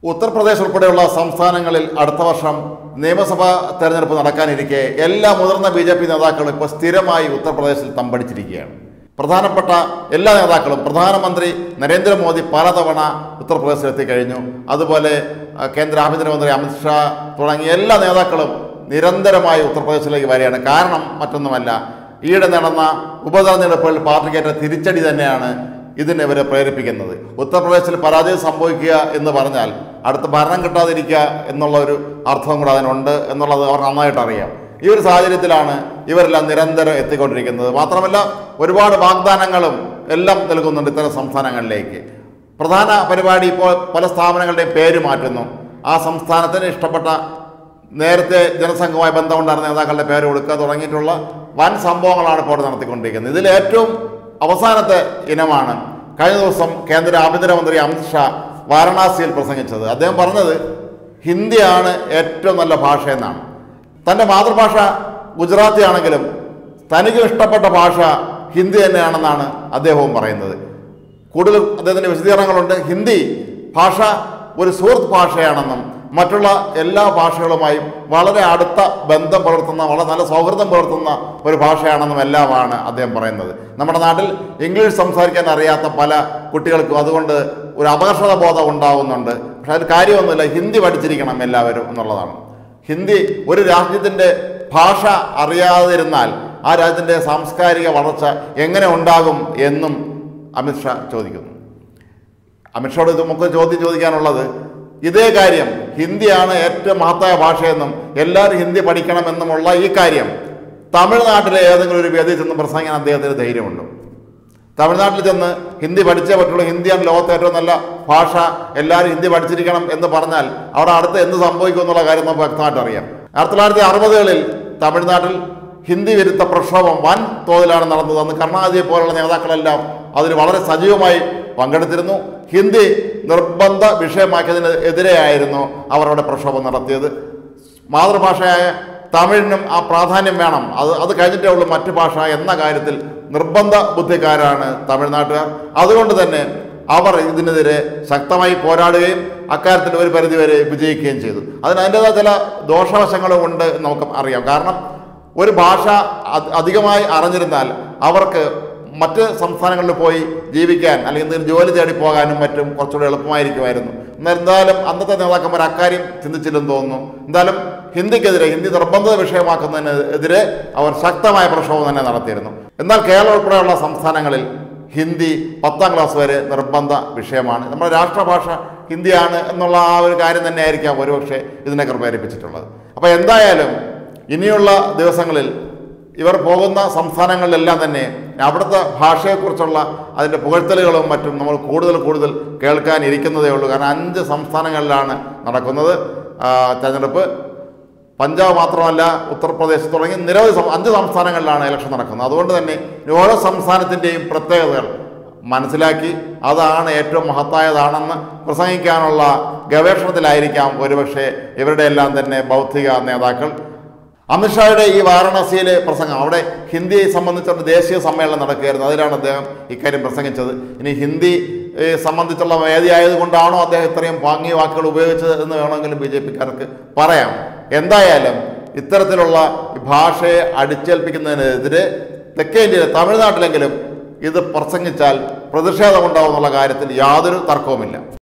ഉത്തർപ്രദേശ് ഉൾപ്പെടെയുള്ള സംസ്ഥാനങ്ങളിൽ അടുത്ത വർഷം നിയമസഭാ തെരഞ്ഞെടുപ്പ് നടക്കാനിരിക്കെ എല്ലാ മുതിർന്ന ബി ജെ പി നേതാക്കളും ഇപ്പോൾ സ്ഥിരമായി ഉത്തർപ്രദേശിൽ തമ്പടിച്ചിരിക്കുകയാണ് പ്രധാനപ്പെട്ട എല്ലാ നേതാക്കളും പ്രധാനമന്ത്രി നരേന്ദ്രമോദി പലതവണ ഉത്തർപ്രദേശിൽ എത്തിക്കഴിഞ്ഞു അതുപോലെ ആ, കേന്ദ്ര ആഭ്യന്തരമന്ത്രി അമിത്ഷാ തുടങ്ങിയ എല്ലാ നേതാക്കളും നിരന്തരമായി ഉത്തർപ്രദേശിലേക്ക് വരികയാണ് കാരണം മറ്റൊന്നുമല്ല ഈയിടെ നടന്ന ഉപതെരഞ്ഞെടുപ്പുകളിൽ പാർട്ടിക്കേറ്റ തിരിച്ചടി തന്നെയാണ് ഇതിനെ ഇവരെ പ്രേരിപ്പിക്കുന്നത് ഉത്തർപ്രദേശിൽ പരാജയം സംഭവിക്കുക എന്ന് പറഞ്ഞാൽ അടുത്ത ഭരണം കിട്ടാതിരിക്കുക എന്നുള്ള ഒരു അർത്ഥം കൂടെ അതിനുണ്ട് എന്നുള്ളത് അവർ നന്നായിട്ട് അറിയാം ഈ ഒരു സാഹചര്യത്തിലാണ് ഇവരെല്ലാം നിരന്തരം എത്തിക്കൊണ്ടിരിക്കുന്നത് മാത്രമല്ല ഒരുപാട് വാഗ്ദാനങ്ങളും എല്ലാം നൽകുന്നുണ്ട് ഇത്തരം സംസ്ഥാനങ്ങളിലേക്ക് പ്രധാന പരിപാടി ഇപ്പോൾ പല സ്ഥാപനങ്ങളുടെയും പേര് മാറ്റുന്നു ആ സംസ്ഥാനത്തിന് ഇഷ്ടപ്പെട്ട നേരത്തെ ജനസംഘവുമായി ബന്ധമുണ്ടായിരുന്ന നേതാക്കളുടെ പേര് കൊടുക്കുക തുടങ്ങിയിട്ടുള്ള വൻ സംഭവങ്ങളാണ് ഇപ്പോൾ ഇവിടെ നടത്തിക്കൊണ്ടിരിക്കുന്നത് ഇതിൽ ഏറ്റവും അവസാനത്തെ ഇനമാണ് കഴിഞ്ഞ ദിവസം കേന്ദ്ര ആഭ്യന്തരമന്ത്രി അമിത്ഷാ വാരണാസിയിൽ പ്രസംഗിച്ചത് അദ്ദേഹം പറഞ്ഞത് ഹിന്ദിയാണ് ഏറ്റവും നല്ല ഭാഷയെന്നാണ് തൻ്റെ മാതൃഭാഷ ഗുജറാത്തി ആണെങ്കിലും തനിക്ക് ഇഷ്ടപ്പെട്ട ഭാഷ ഹിന്ദി തന്നെയാണെന്നാണ് അദ്ദേഹവും പറയുന്നത് കൂടുതൽ അദ്ദേഹത്തിൻ്റെ വിശദീകരണങ്ങളുണ്ട് ഹിന്ദി ഭാഷ ഒരു സുഹൃത്ത് ഭാഷയാണെന്നും മറ്റുള്ള എല്ലാ ഭാഷകളുമായും വളരെ അടുത്ത ബന്ധം പുലർത്തുന്ന വളരെ നല്ല സൗഹൃദം പുലർത്തുന്ന ഒരു ഭാഷയാണെന്നും എല്ലാമാണ് അദ്ദേഹം പറയുന്നത് നമ്മുടെ നാട്ടിൽ ഇംഗ്ലീഷ് സംസാരിക്കാൻ അറിയാത്ത പല കുട്ടികൾക്കും അതുകൊണ്ട് ഒരു അപകർഷത ബോധം ഉണ്ടാവുന്നുണ്ട് പക്ഷെ അതിൽ കാര്യമൊന്നുമില്ല ഹിന്ദി പഠിച്ചിരിക്കണം എല്ലാവരും എന്നുള്ളതാണ് ഹിന്ദി ഒരു രാജ്യത്തിൻ്റെ ഭാഷ അറിയാതിരുന്നാൽ ആ രാജ്യത്തിൻ്റെ സാംസ്കാരിക വളർച്ച എങ്ങനെ ഉണ്ടാകും എന്നും അമിത്ഷാ ചോദിക്കുന്നു അമിത്ഷായോട് ഇത് നമുക്ക് ചോദ്യം ചോദിക്കാനുള്ളത് ഇതേ കാര്യം ഹിന്ദിയാണ് ഏറ്റവും മഹത്തായ ഭാഷയെന്നും എല്ലാവരും ഹിന്ദി പഠിക്കണമെന്നുമുള്ള ഈ കാര്യം തമിഴ്നാട്ടിലെ ഏതെങ്കിലും ഒരു വേദിയിൽ ചെന്ന് പ്രസംഗിക്കാൻ അദ്ദേഹത്തിന് ധൈര്യമുണ്ട് തമിഴ്നാട്ടിൽ ചെന്ന് ഹിന്ദി പഠിച്ചേ പറ്റുള്ളൂ ഹിന്ദിയാണ് ലോകത്തെ ഏറ്റവും നല്ല ഭാഷ എല്ലാവരും ഹിന്ദി പഠിച്ചിരിക്കണം എന്ന് പറഞ്ഞാൽ അവിടെ അടുത്ത് എന്ത് സംഭവിക്കും എന്നുള്ള കാര്യം നമുക്ക് വ്യക്തമായിട്ട് അറിയാം ആയിരത്തി തൊള്ളായിരത്തി അറുപതുകളിൽ തമിഴ്നാട്ടിൽ ഹിന്ദി വിരുദ്ധ പ്രക്ഷോഭം വൻ തോതിലാണ് നടന്നത് അന്ന് കരുണാനിധിയെ പോലുള്ള നേതാക്കളെല്ലാം അതിൽ വളരെ സജീവമായി പങ്കെടുത്തിരുന്നു ഹിന്ദി നിർബന്ധ വിഷയമാക്കിയതിന് എതിരെയായിരുന്നു അവർ അവിടെ പ്രക്ഷോഭം നടത്തിയത് മാതൃഭാഷയായ തമിഴിനും ആ പ്രാധാന്യം വേണം അത് അത് കഴിഞ്ഞിട്ടേ ഉള്ളൂ മറ്റു ഭാഷ എന്ന കാര്യത്തിൽ നിർബന്ധ ബുദ്ധിക്കാരാണ് തമിഴ്നാട്ടുകാർ അതുകൊണ്ട് തന്നെ അവർ ഇതിനെതിരെ ശക്തമായി പോരാടുകയും അക്കാര്യത്തിൽ ഒരു പരിധിവരെ വിജയിക്കുകയും ചെയ്തു അതിന് അതിൻ്റെതായ ചില ദോഷവശങ്ങളും ഉണ്ട് എന്ന് നമുക്ക് അറിയാം കാരണം ഒരു ഭാഷ അധ- അധികമായി അറിഞ്ഞിരുന്നാൽ അവർക്ക് മറ്റ് സംസ്ഥാനങ്ങളിൽ പോയി ജീവിക്കാൻ അല്ലെങ്കിൽ എന്തെങ്കിലും ജോലി തേടി പോകാനും മറ്റും കുറച്ചുകൂടി എളുപ്പമായിരിക്കുമായിരുന്നു എന്നാൽ എന്തായാലും അന്നത്തെ നേതാക്കന്മാർ അക്കാര്യം ചിന്തിച്ചില്ലെന്ന് തോന്നുന്നു എന്തായാലും ഹിന്ദിക്കെതിരെ ഹിന്ദി നിർബന്ധിത വിഷയമാക്കുന്നതിന് എതിരെ അവർ ശക്തമായ പ്രക്ഷോഭം തന്നെ നടത്തിയിരുന്നു എന്നാൽ കേരളം ഉൾപ്പെടെയുള്ള സംസ്ഥാനങ്ങളിൽ ഹിന്ദി പത്താം ക്ലാസ് വരെ നിർബന്ധ വിഷയമാണ് നമ്മുടെ രാഷ്ട്രഭാഷ ഹിന്ദിയാണ് എന്നുള്ള ആ ഒരു കാര്യം തന്നെ ആയിരിക്കാം ഒരുപക്ഷെ ഇതിനൊക്കെ പ്രേരിപ്പിച്ചിട്ടുള്ളത് അപ്പോൾ എന്തായാലും ഇനിയുള്ള ദിവസങ്ങളിൽ ഇവർ പോകുന്ന സംസ്ഥാനങ്ങളിലെല്ലാം തന്നെ അവിടുത്തെ ഭാഷയെക്കുറിച്ചുള്ള അതിൻ്റെ പുകഴ്ത്തലുകളും മറ്റും നമ്മൾ കൂടുതൽ കൂടുതൽ കേൾക്കാൻ ഇരിക്കുന്നതേ ഉള്ളൂ കാരണം അഞ്ച് സംസ്ഥാനങ്ങളിലാണ് നടക്കുന്നത് ആ, തെരഞ്ഞെടുപ്പ് പഞ്ചാബ് മാത്രമല്ല ഉത്തർപ്രദേശ് തുടങ്ങി നിരവധി സം- അഞ്ച് സംസ്ഥാനങ്ങളിലാണ് ഇലക്ഷൻ നടക്കുന്നത് അതുകൊണ്ട് തന്നെ ഈ ഓരോ സംസ്ഥാനത്തിൻ്റെയും പ്രത്യേകതകൾ മനസ്സിലാക്കി അതാണ് ഏറ്റവും മഹത്തായതാണെന്ന് പ്രസംഗിക്കാനുള്ള ഗവേഷണത്തിലായിരിക്കാം ഒരുപക്ഷെ ഇവരുടെ എല്ലാം തന്നെ ബൗദ്ധിക നേതാക്കൾ അമിത്ഷായുടെ ഈ വാരണാസിയിലെ പ്രസംഗം അവിടെ ഹിന്ദിയെ സംബന്ധിച്ചുള്ള ദേശീയ സമ്മേളനം നടക്കുകയായിരുന്നു അതിലാണ് അദ്ദേഹം ഇക്കാര്യം പ്രസംഗിച്ചത് ഇനി ഹിന്ദി ഏ, സംബന്ധിച്ചുള്ള വേദി ആയതുകൊണ്ടാണോ അദ്ദേഹം ഇത്രയും പാങ്ങിയ വാക്കുകൾ ഉപയോഗിച്ചത് എന്ന് വേണമെങ്കിലും ബി ജെ പിക്കാർക്ക് പറയാം എന്തായാലും ഇത്തരത്തിലുള്ള ഈ ഭാഷയെ അടിച്ചേൽപ്പിക്കുന്നതിനെതിരെ തെക്കേ ഇന്ത്യയിലെ തമിഴ്നാട്ടിലെങ്കിലും ഇത് പ്രസംഗിച്ചാൽ പ്രതിഷേധമുണ്ടാവും എന്നുള്ള കാര്യത്തിൽ യാതൊരു തർക്കവുമില്ല